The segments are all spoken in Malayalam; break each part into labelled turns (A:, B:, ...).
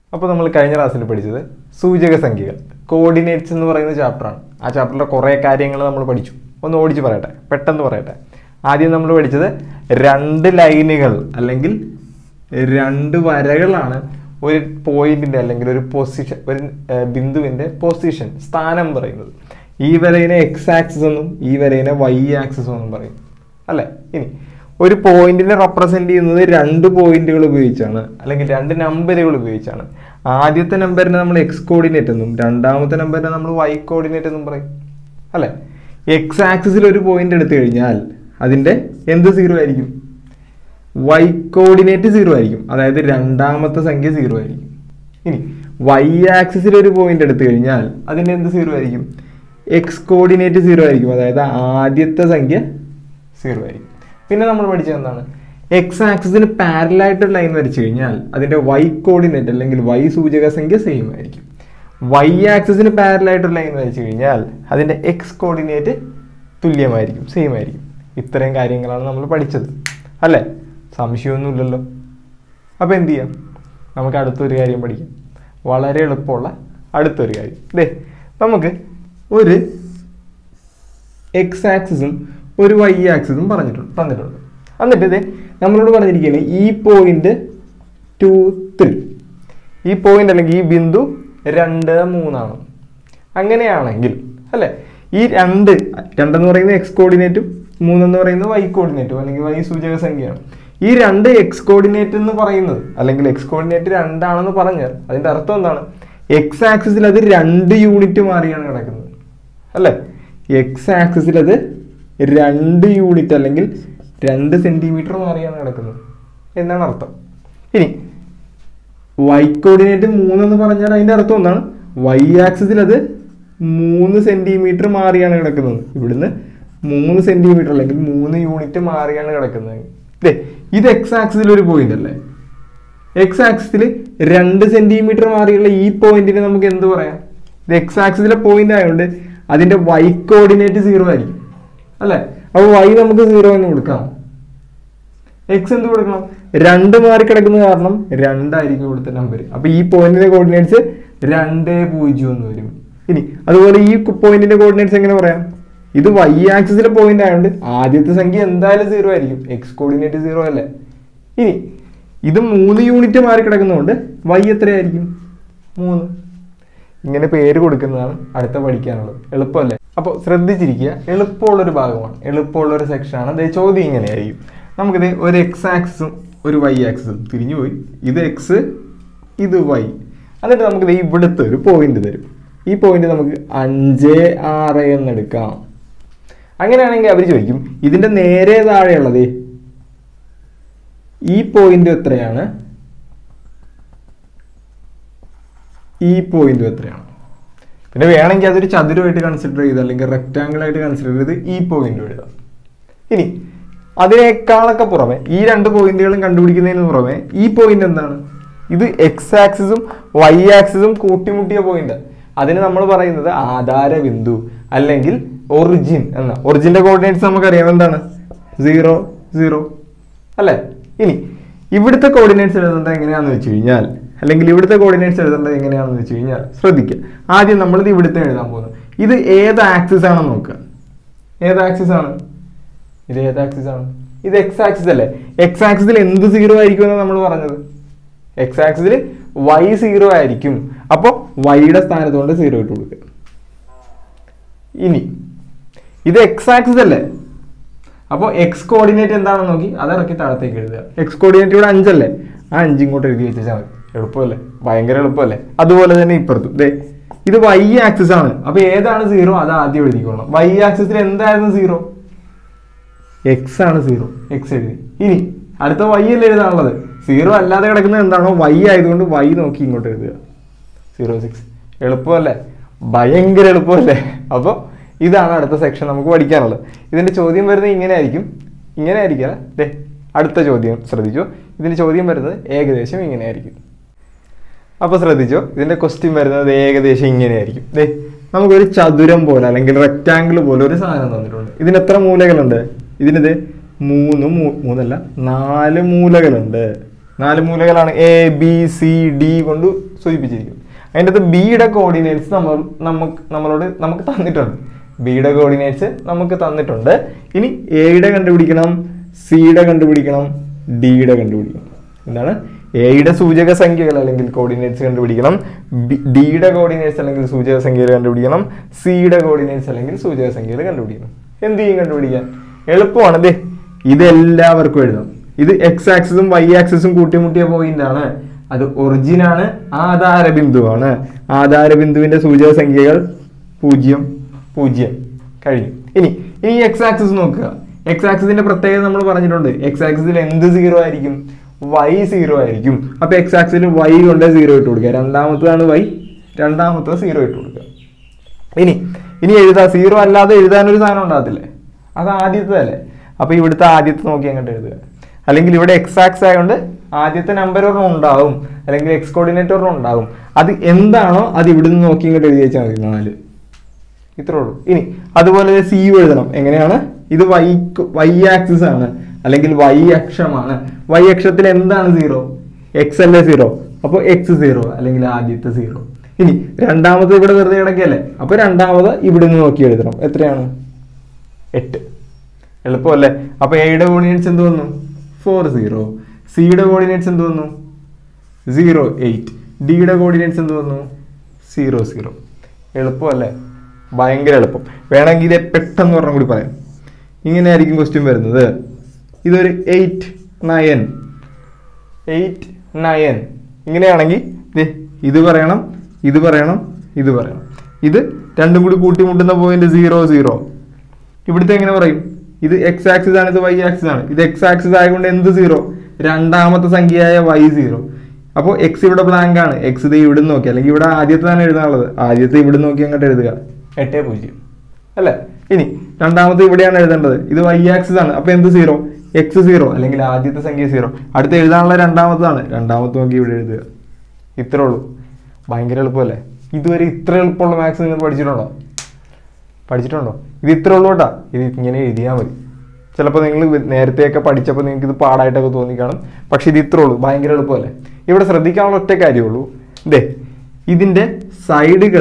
A: അപ്പോൾ നമ്മൾ കഴിഞ്ഞ ക്ലാസ്സിൽ പഠിച്ചത് സൂചക സംഖ്യകൾ കോർഡിനേറ്റ്സ് എന്ന് പറയുന്ന ചാപ്റ്ററാണ് ആ ചാപ്റ്ററിലെ കുറേ കാര്യങ്ങൾ നമ്മൾ പഠിച്ചു ഒന്ന് ഓടിച്ച് പറയട്ടെ പെട്ടെന്ന് പറയട്ടെ ആദ്യം നമ്മൾ പഠിച്ചത് രണ്ട് ലൈനുകൾ അല്ലെങ്കിൽ രണ്ട് വരകളാണ് ഒരു പോയിന്റിന്റെ അല്ലെങ്കിൽ ഒരു പൊസിഷൻ ഒരു ഏർ, ബിന്ദുവിന്റെ പൊസിഷൻ സ്ഥാനം പറയുന്നത് ഈ വരയിനെ എക്സ് ആക്സിസ് എന്നും ഈ വരയിനെ വൈ ആക്സിസ് എന്നും പറയും അല്ലെ ഇനി ഒരു പോയിന്റിനെ റെപ്രസെന്റ് ചെയ്യുന്നത് രണ്ട് പോയിന്റുകൾ ഉപയോഗിച്ചാണ് അല്ലെങ്കിൽ രണ്ട് നമ്പറുകൾ ഉപയോഗിച്ചാണ് ആദ്യത്തെ നമ്പറിനെ നമ്മൾ എക്സ് കോർഡിനേറ്റ് എന്നും രണ്ടാമത്തെ നമ്പറിനെ നമ്മൾ വൈ കോർഡിനേറ്റ് എന്നും പറയും അല്ലെ എക്സ് ആക്സിസിൽ ഒരു പോയിന്റ് എടുത്തു കഴിഞ്ഞാൽ അതിന്റെ എന്ത് സീറോ ആയിരിക്കും വൈ കോർഡിനേറ്റ് സീറോ ആയിരിക്കും അതായത് രണ്ടാമത്തെ സംഖ്യ സീറോ ആയിരിക്കും ഇനി വൈ ആക്സിസിൽ ഒരു പോയിന്റ് എടുത്തു കഴിഞ്ഞാൽ അതിന്റെ എന്ത് സീറോ ആയിരിക്കും എക്സ് കോർഡിനേറ്റ് സീറോ ആയിരിക്കും അതായത് ആദ്യത്തെ സംഖ്യ സീറോ ആയിരിക്കും പിന്നെ നമ്മൾ പഠിച്ചത് എന്താണ് എക്സ് ആക്സിസിന് പാരലായിട്ട് ലൈൻ വരച്ചു കഴിഞ്ഞാൽ അതിന്റെ വൈ കോർഡിനേറ്റ് അല്ലെങ്കിൽ വൈ സൂചക സംഖ്യ സെയിം ആയിരിക്കും വൈ ആക്സിസിന് പാരലായിട്ട് ലൈൻ വരച്ചു കഴിഞ്ഞാൽ അതിന്റെ എക്സ് കോർഡിനേറ്റ് തുല്യമായിരിക്കും സെയിം ആയിരിക്കും ഇത്രയും കാര്യങ്ങളാണ് നമ്മൾ പഠിച്ചത് അല്ലേ സംശയമൊന്നുമില്ലല്ലോ അപ്പോൾ എന്ത് ചെയ്യാം നമുക്ക് അടുത്തൊരു കാര്യം പഠിക്കാം വളരെ എളുപ്പമുള്ള അടുത്തൊരു കാര്യം ദേ നമുക്ക് ഒരു എക്സ് ആക്സിസും ഒരു വൈ ആക്സിസും പറഞ്ഞിട്ടുണ്ട് തന്നിട്ടുണ്ട് എന്നിട്ട് ഇത് നമ്മളോട് പറഞ്ഞിരിക്കുകയാണ് ഈ പോയിന്റ് ടു ത്രീ ഈ പോയിന്റ് അല്ലെങ്കിൽ ഈ ബിന്ദു രണ്ട് മൂന്നാണ് അങ്ങനെയാണെങ്കിൽ അല്ലെ ഈ രണ്ട് രണ്ടെന്ന് പറയുന്നത് എക്സ് കോർഡിനേറ്റും മൂന്നെന്ന് പറയുന്നത് വൈ കോർഡിനേറ്റും അല്ലെങ്കിൽ വൈ സൂചക സംഖ്യയാണ് ഈ രണ്ട് എക്സ് കോർഡിനേറ്റ് എന്ന് പറയുന്നത് അല്ലെങ്കിൽ എക്സ് കോർഡിനേറ്റ് രണ്ടാണെന്ന് പറഞ്ഞാൽ അതിന്റെ അർത്ഥം എന്താണ് എക്സ് ആക്സിസിൽ അത് രണ്ട് യൂണിറ്റ് മാറിയാണ് കിടക്കുന്നത് അല്ലേ എക്സ് ആക്സിസിൽ അത് രണ്ട് യൂണിറ്റ് അല്ലെങ്കിൽ രണ്ട് സെന്റിമീറ്റർ മാറിയാണ് കിടക്കുന്നത് എന്നാണ് അർത്ഥം ഇനി വൈ കോർഡിനേറ്റ് മൂന്നെന്ന് പറഞ്ഞാൽ അതിന്റെ അർത്ഥം എന്താണ് വൈ ആക്സിസിൽ അത് മൂന്ന് സെന്റിമീറ്റർ മാറിയാണ് കിടക്കുന്നത് ഇവിടുന്ന് മൂന്ന് സെന്റിമീറ്റർ അല്ലെങ്കിൽ മൂന്ന് യൂണിറ്റ് മാറിയാണ് കിടക്കുന്നത് ദേ, ഇത് എക്സ് ആക്സിസിൽ ഒരു പോയിന്റ് അല്ലേ എക്സ് ആക്സിസിൽ രണ്ട് സെന്റിമീറ്റർ മാറിയുള്ള ഈ പോയിന്റിന് നമുക്ക് എന്ത് പറയാം ഇത് എക്സ് ആക്സിസിലെ പോയിന്റ് ആയതുകൊണ്ട് അതിന്റെ വൈ കോർഡിനേറ്റ് സീറോ ആയിരിക്കും അല്ലേ അപ്പൊ വൈ നമുക്ക് സീറോ എന്ന് കൊടുക്കാം എക്സ് എന്ത് കൊടുക്കണം രണ്ട് മാറി കിടക്കുന്ന കാരണം രണ്ടായിരിക്കും ഇവിടുത്തെ നമ്പർ അപ്പൊ ഈ പോയിന്റിന്റെ കോർഡിനേറ്റ്സ് രണ്ട് പൂജ്യം എന്ന് വരും ഇനി അതുപോലെ ഈ പോയിന്റിന്റെ കോർഡിനേറ്റ്സ് എങ്ങനെ പറയാം ഇത് വൈ ആക്സിസിലെ പോയിന്റ് ആയതുകൊണ്ട് ആദ്യത്തെ സംഖ്യ എന്തായാലും സീറോ ആയിരിക്കും എക്സ് കോർഡിനേറ്റ് സീറോ അല്ലേ ഇനി ഇത് മൂന്ന് യൂണിറ്റ് മാറി കിടക്കുന്നതുകൊണ്ട് വൈ എത്രയായിരിക്കും മൂന്ന് ഇങ്ങനെ പേര് കൊടുക്കുന്നതാണ് അടുത്ത പഠിക്കാനുള്ളത് എളുപ്പമല്ലേ അപ്പോൾ ശ്രദ്ധിച്ചിരിക്കുക എളുപ്പമുള്ളൊരു ഭാഗമാണ് എളുപ്പമുള്ളൊരു സെക്ഷനാണ് ദേ ചോദ്യം ഇങ്ങനെയായിരിക്കും നമുക്കിത് ഒരു എക്സ് ആക്സിസും ഒരു വൈ ആക്സിസും തിരിഞ്ഞു പോയി ഇത് എക്സ് ഇത് വൈ എന്നിട്ട് നമുക്കിത് ഇവിടുത്തെ ഒരു പോയിന്റ് തരും ഈ പോയിന്റ് നമുക്ക് അഞ്ച് ആറ് എന്നെടുക്കാം അങ്ങനെയാണെങ്കിൽ അവർ ചോദിക്കും ഇതിന്റെ നേരെ താഴെയുള്ളത് ഈ പോയിന്റ് എത്രയാണ് ഈ പോയിന്റ് എത്രയാണ് പിന്നെ വേണമെങ്കിൽ അതൊരു ചതുരമായിട്ട് കൺസിഡർ ചെയ്ത് അല്ലെങ്കിൽ റെക്റ്റാങ്കിൾ ആയിട്ട് കൺസിഡർ ചെയ്ത് ഈ പോയിന്റ് എഴുതാം ഇനി അതിനേക്കാളൊക്കെ പുറമെ ഈ രണ്ട് പോയിന്റുകളും കണ്ടുപിടിക്കുന്നതിന് പുറമെ ഈ പോയിന്റ് എന്താണ് ഇത് എക്സ് ആക്സിസും വൈ ആക്സിസും കൂട്ടിമുട്ടിയ പോയിന്റ് അതിന് നമ്മൾ പറയുന്നത് ആധാര ബിന്ദു അല്ലെങ്കിൽ ഒറിജിൻ എന്ന ഒറിജിന്റെ കോർഡിനേറ്റ്സ് നമുക്കറിയാം എന്താണ് സീറോ സീറോ അല്ലേ ഇനി ഇവിടുത്തെ കോർഡിനേറ്റ്സ് എഴുതേണ്ടത് എങ്ങനെയാണെന്ന് വെച്ച് കഴിഞ്ഞാൽ അല്ലെങ്കിൽ ഇവിടുത്തെ കോർഡിനേറ്റ്സ് എഴുതേണ്ടത് എങ്ങനെയാണെന്ന് വെച്ച് കഴിഞ്ഞാൽ ശ്രദ്ധിക്കുക ആദ്യം നമ്മളിത് ഇവിടുത്തെ എഴുതാൻ പോകുന്നു ഇത് ഏത് ആക്സിസ് ആണെന്ന് നോക്കുക ഏത് ആക്സിസ് ആണ് ഇത് ഏത് ആക്സിസ് ആണ് ഇത് എക്സ് ആക്സിസ് അല്ലേ എക്സ് ആക്സിസിൽ എന്ത് സീറോ ആയിരിക്കും എന്നാണ് നമ്മൾ പറഞ്ഞത് എക്സ് ആക്സിസിൽ വൈ സീറോ ആയിരിക്കും അപ്പോൾ വൈയുടെ സ്ഥാനത്ത് കൊണ്ട് സീറോ ഇട്ട് കൊടുക്കുക ഇനി ഇത് എക്സ് ആക്സിസ് അല്ലേ അപ്പോൾ എക്സ് കോർഡിനേറ്റ് എന്താണെന്ന് നോക്കി അത് ഇറക്കി താഴത്തേക്ക് എഴുതുക എക്സ് കോർഡിനേറ്റ് ഇവിടെ അഞ്ചല്ലേ ആ അഞ്ച് ഇങ്ങോട്ട് എഴുതി വെച്ചാൽ മതി എളുപ്പമല്ലേ ഭയങ്കര എളുപ്പമല്ലേ അതുപോലെ തന്നെ ഇപ്പുറത്തും ദേ ഇത് വൈ ആക്സിസ് ആണ് അപ്പൊ ഏതാണ് സീറോ അത് ആദ്യം എഴുതിക്കോളണം വൈ ആക്സിസിൽ എന്തായിരുന്നു സീറോ എക്സ് ആണ് സീറോ എക്സ് എഴുതി ഇനി അടുത്ത വൈ അല്ലേ എഴുതാനുള്ളത് സീറോ അല്ലാതെ കിടക്കുന്നത് എന്താണോ വൈ ആയതുകൊണ്ട് വൈ നോക്കി ഇങ്ങോട്ട് എഴുതുക സീറോ സിക്സ് എളുപ്പമല്ലേ ഭയങ്കര എളുപ്പമല്ലേ അപ്പോൾ ഇതാണ് അടുത്ത സെക്ഷൻ നമുക്ക് പഠിക്കാനുള്ളത് ഇതിന്റെ ചോദ്യം വരുന്നത് ഇങ്ങനെ ആയിരിക്കും ഇങ്ങനെ ആയിരിക്കും ദേ അടുത്ത ചോദ്യം ശ്രദ്ധിച്ചു ഇതിന്റെ ചോദ്യം വരുന്നത് ഏകദേശം ഇങ്ങനെ ആയിരിക്കും അപ്പോൾ ശ്രദ്ധിച്ചോ ഇതിന്റെ ക്വസ്റ്റ്യൻ വരുന്നത് ഏകദേശം ഇങ്ങനെയായിരിക്കും ദേ നമുക്കൊരു ചതുരം പോലെ അല്ലെങ്കിൽ റെക്റ്റാങ്കിൾ പോലെ ഒരു സാധനം തന്നിട്ടുണ്ട് ഇതിന് എത്ര മൂലകളുണ്ട് ഇതിനിത് മൂന്ന് മൂ- മൂന്നല്ല നാല് മൂലകളുണ്ട് നാല് മൂലകളാണ് എ ബി സി ഡി കൊണ്ട് സൂചിപ്പിച്ചിരിക്കുന്നത് അതിൻ്റെ അകത്ത് ബിയുടെ കോർഡിനേറ്റ്സ് നമ്മൾ നമുക്ക് നമ്മളോട് നമുക്ക് തന്നിട്ടുണ്ട് ബിയുടെ കോർഡിനേറ്റ്സ് നമുക്ക് തന്നിട്ടുണ്ട് ഇനി എയുടെ കണ്ടുപിടിക്കണം സിയുടെ കണ്ടുപിടിക്കണം ഡിയുടെ കണ്ടുപിടിക്കണം എന്താണ് എയുടെ സൂചക സംഖ്യകൾ അല്ലെങ്കിൽ കോർഡിനേറ്റ്സ് കണ്ടുപിടിക്കണം ബി- ഡിയുടെ കോർഡിനേറ്റ്സ് അല്ലെങ്കിൽ സൂചക സംഖ്യകൾ കണ്ടുപിടിക്കണം സിയുടെ കോർഡിനേറ്റ്സ് അല്ലെങ്കിൽ സൂചക സംഖ്യകൾ കണ്ടുപിടിക്കണം എന്ത് ചെയ്യും കണ്ടുപിടിക്കാൻ എളുപ്പമാണ് ദേ ഇതെല്ലാവർക്കും എഴുതാം ഇത് എക്സ് ആക്സിസും വൈ ആക്സിസും കൂട്ടിമുട്ടിയ പോയിന്റ് ആണ് അത് ഒറിജിൻ ആണ് ആധാര ബിന്ദുവാണ് ആധാര ബിന്ദുവിന്റെ സൂചക സംഖ്യകൾ പൂജ്യം പൂജ്യം കഴിഞ്ഞു ഇനി ഇനി എക്സ് ആക്സിസ് നോക്കുക എക്സ് ആക്സിസിന്റെ പ്രത്യേകത നമ്മൾ പറഞ്ഞിട്ടുണ്ട് എക്സ് ആക്സിസിൽ എന്ത് സീറോ ആയിരിക്കും വൈ സീറോ ആയിരിക്കും അപ്പൊ എക്സ് ആക്സിൽ വൈ കൊണ്ട് സീറോ ഇട്ട് കൊടുക്കുക രണ്ടാമത്തതാണ് വൈ രണ്ടാമത്തത് സീറോ ഇട്ട് കൊടുക്കുക ഇനി ഇനി എഴുതാ സീറോ അല്ലാതെ എഴുതാനൊരു സാധനം ഉണ്ടാകത്തില്ലേ അത് ആദ്യത്തതല്ലേ അപ്പൊ ഇവിടുത്തെ ആദ്യത്തെ നോക്കി അങ്ങോട്ട് എഴുതുക അല്ലെങ്കിൽ ഇവിടെ എക്സ് ആക്സ് ആയതുകൊണ്ട് ആദ്യത്തെ നമ്പർ ഒരെണ്ണം ഉണ്ടാവും അല്ലെങ്കിൽ എക്സ് കോർഡിനേറ്റ് ഒരെണ്ണം ഉണ്ടാവും അത് എന്താണോ അത് ഇവിടുന്ന് നോക്കി ഇങ്ങോട്ട് എഴുതി വെച്ചാൽ മതി നാല് ഇത്രേ ഉള്ളൂ ഇനി അതുപോലെ സി എഴുതണം എങ്ങനെയാണ് ഇത് വൈ വൈ ആക്സിസ് ആണ് അല്ലെങ്കിൽ വൈ അക്ഷമാണ് വൈ അക്ഷത്തിൽ എന്താണ് സീറോ എക്സ് അല്ലേ സീറോ അപ്പോൾ എക്സ് സീറോ അല്ലെങ്കിൽ ആദ്യത്തെ സീറോ ഇനി രണ്ടാമത് ഇവിടെ വെറുതെ കിടക്കുകയല്ലേ അപ്പൊ രണ്ടാമത് ഇവിടെ നിന്ന് നോക്കി എഴുതണം എത്രയാണ് എട്ട് എളുപ്പമല്ലേ അപ്പൊ എയുടെ കോർഡിനേറ്റ്സ് എന്ത് വന്നു ഫോർ സീറോ സിയുടെ കോർഡിനേറ്റ്സ് എന്ത് വന്നു സീറോ എയ്റ്റ് ഡിയുടെ കോർഡിനേറ്റ്സ് എന്ത് വന്നു സീറോ സീറോ എളുപ്പമല്ലേ ഭയങ്കര എളുപ്പം വേണമെങ്കിൽ ഇത് പെട്ടെന്ന് പറഞ്ഞ കൂടി പറയാം ഇങ്ങനെയായിരിക്കും ക്വസ്റ്റ്യൻ വരുന്നത് ഇതൊരു എയ്റ്റ് നയൻ എയ്റ്റ് നയൻ ഇങ്ങനെയാണെങ്കിൽ ദേ ഇത് പറയണം ഇത് പറയണം ഇത് പറയണം ഇത് രണ്ടും കൂടി കൂട്ടിമുട്ടുന്ന പോയിന്റ് സീറോ സീറോ ഇവിടുത്തെ എങ്ങനെ പറയും ഇത് എക്സ് ആക്സിസ് ആണ് ഇത് വൈ ആക്സിസ് ആണ് ഇത് എക്സ് ആക്സിസ് ആയതുകൊണ്ട് എന്ത് സീറോ രണ്ടാമത്തെ സംഖ്യയായ വൈ സീറോ അപ്പോൾ എക്സ് ഇവിടെ ബ്ലാങ്ക് ആണ് എക്സ് ഇത് ഇവിടെ നോക്കി അല്ലെങ്കിൽ ഇവിടെ ആദ്യത്തെ തന്നെ എഴുതാനുള്ളത് ആദ്യത്തെ ഇവിടെ നോക്കി അങ്ങോട്ട് എഴുതുക എട്ടേ പൂജ്യം അല്ലേ ഇനി രണ്ടാമത്തെ ഇവിടെയാണ് എഴുതേണ്ടത് ഇത് വൈ ആക്സിസ് ആണ് അപ്പൊ എന്ത് സീറോ എക്സ് സീറോ അല്ലെങ്കിൽ ആദ്യത്തെ സംഖ്യ സീറോ അടുത്ത് എഴുതാനുള്ള രണ്ടാമത്തതാണ് രണ്ടാമത്തെ നോക്കി ഇവിടെ എഴുതുക ഇത്രേ ഉള്ളൂ ഭയങ്കര എളുപ്പമല്ലേ ഇതുവരെ ഇത്ര എളുപ്പമുള്ള മാത്സ് നിങ്ങൾ പഠിച്ചിട്ടുണ്ടോ പഠിച്ചിട്ടുണ്ടോ ഇത് ഇത്ര ഉള്ളൂ കേട്ടാ ഇത് ഇങ്ങനെ എഴുതിയാൽ മതി ചിലപ്പോൾ നിങ്ങൾ നേരത്തെയൊക്കെ പഠിച്ചപ്പോൾ നിങ്ങൾക്ക് ഇത് പാടായിട്ടൊക്കെ തോന്നിക്കാണും പക്ഷെ ഇത് ഇത്ര ഉള്ളൂ ഭയങ്കര എളുപ്പമല്ലേ ഇവിടെ ശ്രദ്ധിക്കാനുള്ള ഒറ്റ കാര്യമുള്ളൂ ദേ ഇതിൻ്റെ സൈഡുകൾ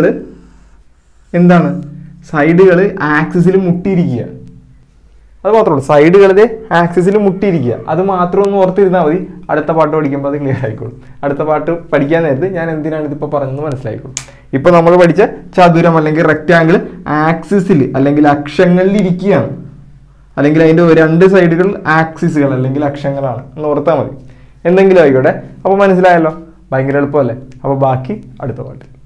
A: എന്താണ് സൈഡുകൾ ആക്സിസിൽ മുട്ടിയിരിക്കുക അത് മാത്രമേ ഉള്ളൂ സൈഡുകളിൽ ആക്സിസിൽ മുട്ടിയിരിക്കുക അത് മാത്രം ഒന്ന് ഓർത്തിരുന്നാൽ മതി അടുത്ത പാട്ട് പഠിക്കുമ്പോൾ അത് ക്ലിയർ ആയിക്കോളും അടുത്ത പാട്ട് പഠിക്കാൻ നേരത്ത് ഞാൻ എന്തിനാണ് ഇതിപ്പോൾ പറഞ്ഞതെന്ന് മനസ്സിലായിക്കോളും ഇപ്പോൾ നമ്മൾ പഠിച്ച ചതുരം അല്ലെങ്കിൽ റെക്റ്റാങ്കിൾ ആക്സിസിൽ അല്ലെങ്കിൽ അക്ഷങ്ങളിൽ ഇരിക്കുകയാണ് അല്ലെങ്കിൽ അതിൻ്റെ രണ്ട് സൈഡുകൾ ആക്സിസുകൾ അല്ലെങ്കിൽ അക്ഷങ്ങളാണ് എന്ന് ഓർത്താൽ മതി എന്തെങ്കിലും ആയിക്കോട്ടെ അപ്പോൾ മനസ്സിലായല്ലോ ഭയങ്കര എളുപ്പമല്ലേ അപ്പോൾ ബാക്കി അടുത്ത പാട്ട്